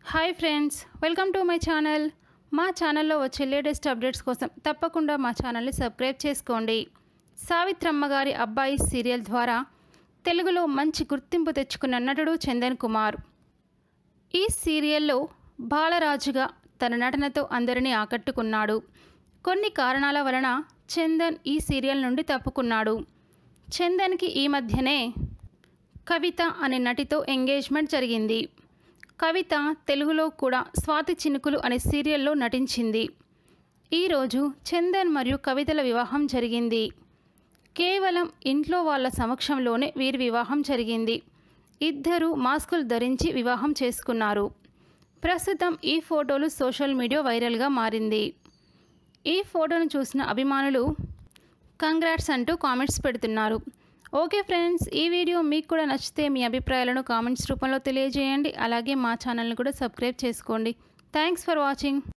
hi friends welcome to my channel మా ఛానల్లో వచ్చే లేటెస్ట్ అప్డేట్స్ కోసం తప్పకుండా మా ఛానల్ని సబ్స్క్రైబ్ చేసుకోండి సావిత్రమ్మ గారి అబ్బాయి సీరియల్ ద్వారా తెలుగులో మంచి గుర్తింపు తెచ్చుకున్న నటుడు చందన్ కుమార్ ఈ సీరియల్లో బాలరాజుగా తన నటనతో అందరినీ ఆకట్టుకున్నాడు కొన్ని కారణాల వలన చందన్ ఈ సీరియల్ నుండి తప్పుకున్నాడు చందన్కి ఈ మధ్యనే కవిత అనే నటితో ఎంగేజ్మెంట్ జరిగింది కవిత తెలుగులో కూడా స్వాతి చినుకులు అనే సీరియల్లో నటించింది ఈరోజు చందన్ మరియు కవితల వివాహం జరిగింది కేవలం ఇంట్లో వాళ్ళ సమక్షంలోనే వీరి వివాహం జరిగింది ఇద్దరు మాస్కులు ధరించి వివాహం చేసుకున్నారు ప్రస్తుతం ఈ ఫోటోలు సోషల్ మీడియా వైరల్గా మారింది ఈ ఫోటోను చూసిన అభిమానులు కంగ్రాట్స్ అంటూ కామెంట్స్ పెడుతున్నారు ఓకే ఫ్రెండ్స్ ఈ వీడియో మీకు కూడా నచ్చితే మీ అభిప్రాయాలను కామెంట్స్ రూపంలో తెలియజేయండి అలాగే మా ఛానల్ని కూడా సబ్స్క్రైబ్ చేసుకోండి థ్యాంక్స్ ఫర్ వాచింగ్